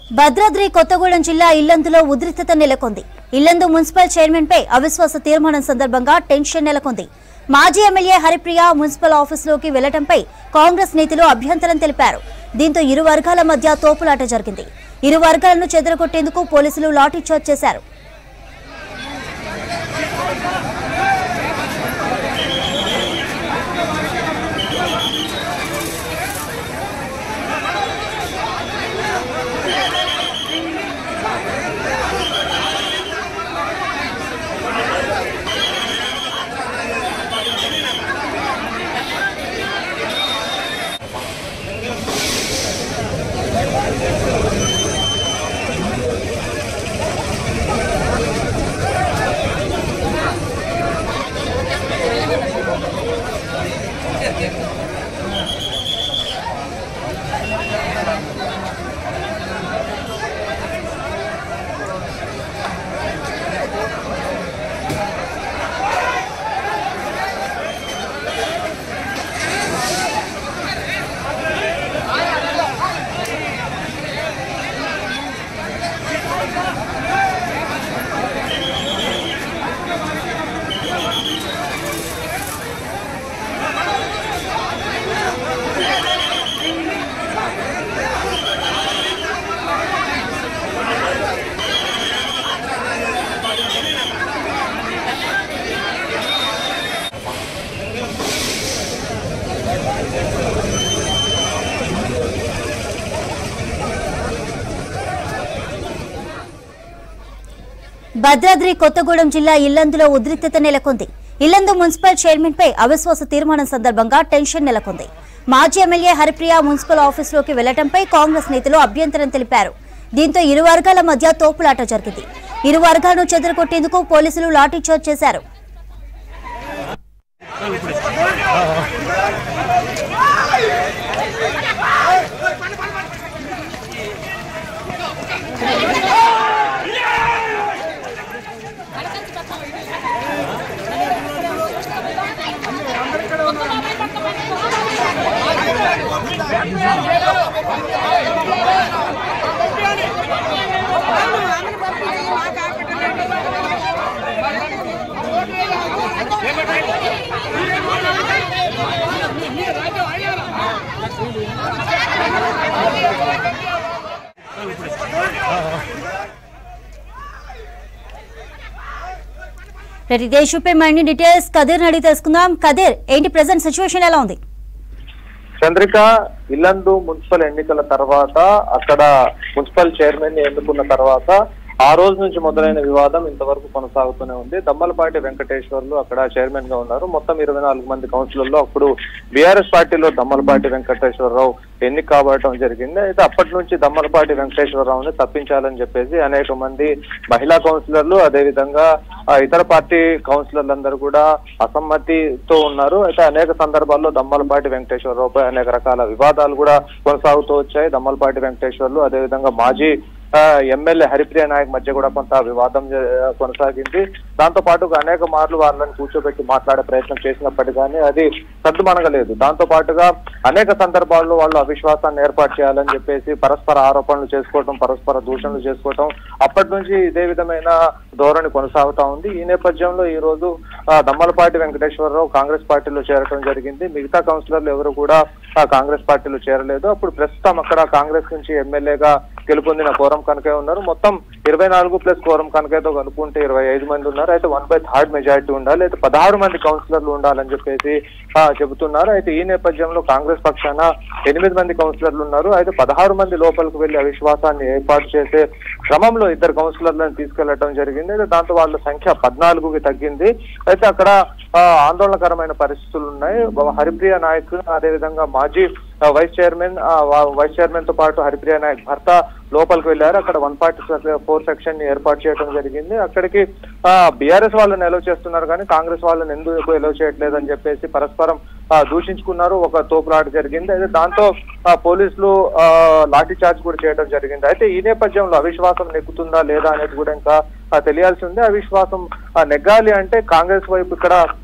భద్రాద్రి కొత్తగూడెం జిల్లా ఇల్లందులో ఉద్రిక్తత నెలకొంది ఇల్లందు మున్సిపల్ చైర్మన్ పై అవిశ్వాస తీర్మానం సందర్భంగా టెన్షన్ నెలకొంది మాజీ ఎమ్మెల్యే హరిప్రియ మున్సిపల్ ఆఫీసులోకి వెళ్లడంపై కాంగ్రెస్ నేతలు అభ్యంతరం తెలిపారు దీంతో ఇరు వర్గాల మధ్య తోపులాట జరిగింది ఇరు వర్గాలను చెదరగొట్టేందుకు పోలీసులు లాఠీచార్జ్ చేశారు భద్రాద్రి కొత్తగూడెం జిల్లా ఇల్లందులో ఉద్రిక్తత నెలకొంది ఇల్లందు మున్సిపల్ చైర్మన్ పై అవిశ్వాస తీర్మానం సందర్భంగా టెన్షన్ నెలకొంది మాజీ ఎమ్మెల్యే హరిప్రియ మున్సిపల్ ఆఫీసులోకి వెళ్లడంపై కాంగ్రెస్ నేతలు అభ్యంతరం తెలిపారు దీంతో ఇరు వర్గాల మధ్య తోపులాట జరిగింది ఇరు వర్గాలను చెదరగొట్టేందుకు పోలీసులు లాఠీచార్జ్ చేశారు రైట్ ఇదే ఇష్యూపై మరిన్ని డీటెయిల్స్ కదీర్ అడిగి తెలుసుకుందాం కదీర్ ఏంటి ప్రెసెంట్ సిచ్యువేషన్ ఎలా ఉంది చంద్రిక ఇల్లందు మున్సిపల్ ఎన్నికల తర్వాత అక్కడ మున్సిపల్ చైర్మన్ ని ఎన్నుకున్న తర్వాత ఆ రోజు నుంచి మొదలైన వివాదం ఇంతవరకు కొనసాగుతూనే ఉంది దమ్మలపాటి వెంకటేశ్వర్లు అక్కడ చైర్మన్ గా ఉన్నారు మొత్తం ఇరవై నాలుగు మంది కౌన్సిలర్లో అప్పుడు బీఆర్ఎస్ పార్టీలో దమ్మలపాటి వెంకటేశ్వరరావు ఎన్నిక కాబడటం జరిగింది అయితే అప్పటి నుంచి దమ్మలపాటి వెంకటేశ్వరరావుని తప్పించాలని చెప్పేసి అనేక మంది మహిళా కౌన్సిలర్లు అదేవిధంగా ఆ, ఇతర పార్టీ కౌన్సిలర్లందరూ కూడా అసమ్మతితో ఉన్నారు అయితే అనేక సందర్భాల్లో దమ్మలపాటి వెంకటేశ్వరరావుపై అనేక రకాల వివాదాలు కూడా కొనసాగుతూ వచ్చాయి దమ్మలపాటి వెంకటేశ్వర్లు అదేవిధంగా మాజీ ఆ, ఎమ్మెల్యే హరిప్రియ నాయక్ మధ్య కూడా కొంత వివాదం జ- కొనసాగింది దాంతో పాటు అనేక మార్లు వాళ్ళని కూర్చోబెట్టి మాట్లాడే ప్రయత్నం చేసినప్పటికీ కానీ అది సద్దుమణగలేదు దాంతో పాటుగా అనేక సందర్భాల్లో వాళ్ళు అవిశ్వాసాన్ని ఏర్పాటు చేయాలని చెప్పేసి పరస్పర ఆరోపణలు చేసుకోవటం పరస్పర దూషణలు చేసుకోవటం అప్పటి నుంచి ఇదే విధమైన ధోరణి కొనసాగుతా ఉంది ఈ నేపథ్యంలో ఈ రోజు ఆ, దమ్మలపాటి వెంకటేశ్వరరావు కాంగ్రెస్ పార్టీలో చేరటం జరిగింది మిగతా కౌన్సిలర్లు ఎవరు కూడా ఆ, కాంగ్రెస్ పార్టీలో చేరలేదు అప్పుడు ప్రస్తుతం అక్కడ కాంగ్రెస్ నుంచి ఎమ్మెల్యేగా గెలుపొందిన కోరం కనకే ఉన్నారు మొత్తం ఇరవై నాలుగు ప్లస్ కోరం కనకేతో కలుపుకుంటే ఇరవై ఐదు మంది ఉన్నారు అయితే వన్ బై థర్డ్ మెజారిటీ ఉండాలి అయితే పదహారు మంది కౌన్సిలర్లు ఉండాలని చెప్పేసి ఆ, చెబుతున్నారు అయితే ఈ నేపథ్యంలో కాంగ్రెస్ పక్షాన ఎనిమిది మంది కౌన్సిలర్లు ఉన్నారు అయితే పదహారు మంది లోపలికి వెళ్లి అవిశ్వాసాన్ని ఏర్పాటు చేసే క్రమంలో ఇద్దరు కౌన్సిలర్లను తీసుకెళ్లడం జరిగింది అయితే దాంతో వాళ్ళ సంఖ్య పద్నాలుగుకి తగ్గింది అయితే అక్కడ ఆ, ఆందోళనకరమైన పరిస్థితులు ఉన్నాయి హరిప్రియ నాయక్ అదేవిధంగా మాజీ ఆ, వైస్ చైర్మన్ ఆ, వా- వైస్ చైర్మన్ తో పాటు హరిప్రియ నాయక్ భర్త లోపలికి వెళ్ళారు అక్కడ వన్ ఫార్టీ ఫోర్ సెక్షన్ ని ఏర్పాటు చేయడం జరిగింది అక్కడికి బీఆర్ఎస్ వాళ్ళని ఎలో చేస్తున్నారు కానీ కాంగ్రెస్ వాళ్ళని ఎందుకు ఎలో చేయట్లేదు అని చెప్పేసి పరస్పరం ఆ, దూషించుకున్నారు ఒక తోపులాట జరిగింది అయితే దాంతో ఆ, పోలీసులు ఆ, లాఠీ చార్జ్ కూడా చేయడం జరిగింది అయితే ఈ నేపథ్యంలో అవిశ్వాసం నెగ్గుతుందా లేదా అనేది కూడా ఇంకా ఆ, తెలియాల్సి ఉంది అవిశ్వాసం ఆ, నెగ్గాలి అంటే కాంగ్రెస్ వైపు ఇక్కడ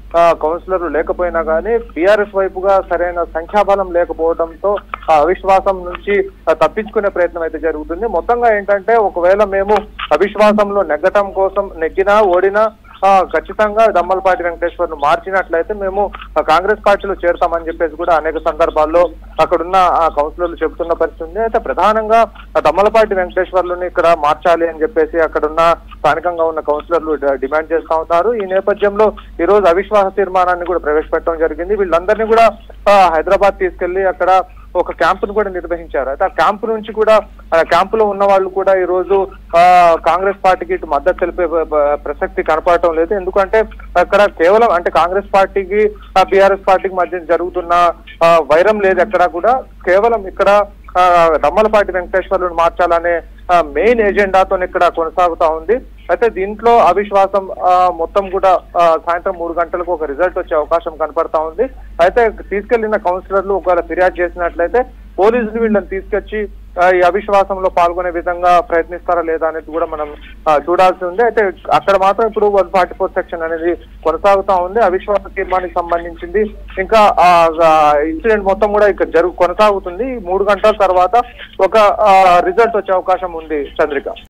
ఆ, కౌన్సిలర్లు లేకపోయినా కానీ బీఆర్ఎస్ వైపుగా సరైన సంఖ్యాబలం లేకపోవడంతో ఆ అవిశ్వాసం నుంచి ఆ, తప్పించుకునే ప్రయత్నం అయితే జరుగుతుంది మొత్తంగా ఏంటంటే ఒకవేళ మేము అవిశ్వాసంలో నెగ్గటం కోసం నెగ్గినా ఓడినా ఆ, ఖచ్చితంగా దమ్మలపాటి వెంకటేశ్వర్ ను మార్చినట్లయితే మేము ఆ, కాంగ్రెస్ పార్టీలో చేరుతామని చెప్పేసి కూడా అనేక సందర్భాల్లో అక్కడున్న ఆ కౌన్సిలర్లు చెబుతున్న పరిస్థితి ఉంది అయితే ప్రధానంగా ఆ దమ్మలపాటి వెంకటేశ్వర్లని ఇక్కడ మార్చాలి అని చెప్పేసి అక్కడున్న స్థానికంగా ఉన్న కౌన్సిలర్లు డ- డిమాండ్ చేస్తా ఉన్నారు ఈ నేపథ్యంలో ఈ రోజు అవిశ్వాస తీర్మానాన్ని కూడా ప్రవేశపెట్టడం జరిగింది వీళ్ళందరినీ కూడా ఆ, హైదరాబాద్ తీసుకెళ్లి అక్కడ ఒక క్యాంపును కూడా నిర్వహించారు అయితే ఆ క్యాంపు నుంచి కూడా ఆ క్యాంపులో ఉన్న వాళ్ళు కూడా ఈ రోజు ఆ, కాంగ్రెస్ పార్టీకి ఇటు మద్దతు తెలిపే ప- ప- ప్రసక్తి కనపడటం లేదు ఎందుకంటే అక్కడ కేవలం అంటే కాంగ్రెస్ పార్టీకి బీఆర్ఎస్ పార్టీకి మధ్య జరుగుతున్న ఆ, వైరం లేదు ఎక్కడ కూడా కేవలం ఇక్కడ ఆ, దమ్మలపాటి వెంకటేశ్వర్లను మార్చాలనే మెయిన్ ఎజెండాతో ఇక్కడ కొనసాగుతా ఉంది అయితే దీంట్లో అవిశ్వాసం ఆ, మొత్తం కూడా ఆ, సాయంత్రం మూడు గంటలకు ఒక రిజల్ట్ వచ్చే అవకాశం కనపడతా ఉంది అయితే తీసుకెళ్లిన కౌన్సిలర్లు ఒకవేళ ఫిర్యాదు చేసినట్లయితే పోలీసులు వీళ్ళని తీసుకొచ్చి ఆ, ఈ అవిశ్వాసంలో పాల్గొనే విధంగా ప్రయత్నిస్తారా లేదా అనేది కూడా మనం ఆ, చూడాల్సి ఉంది అయితే అక్కడ మాత్రం ఇప్పుడు వన్ ఫార్టీ ఫోర్ సెక్షన్ అనేది కొనసాగుతా ఉంది అవిశ్వాస తీర్మానానికి సంబంధించింది ఇంకా ఆ ఇన్సిడెంట్ మొత్తం కూడా ఇక్కడ జరుగు కొనసాగుతుంది ఈ మూడు గంటల తర్వాత ఒక రిజల్ట్ వచ్చే అవకాశం ఉంది చంద్రిక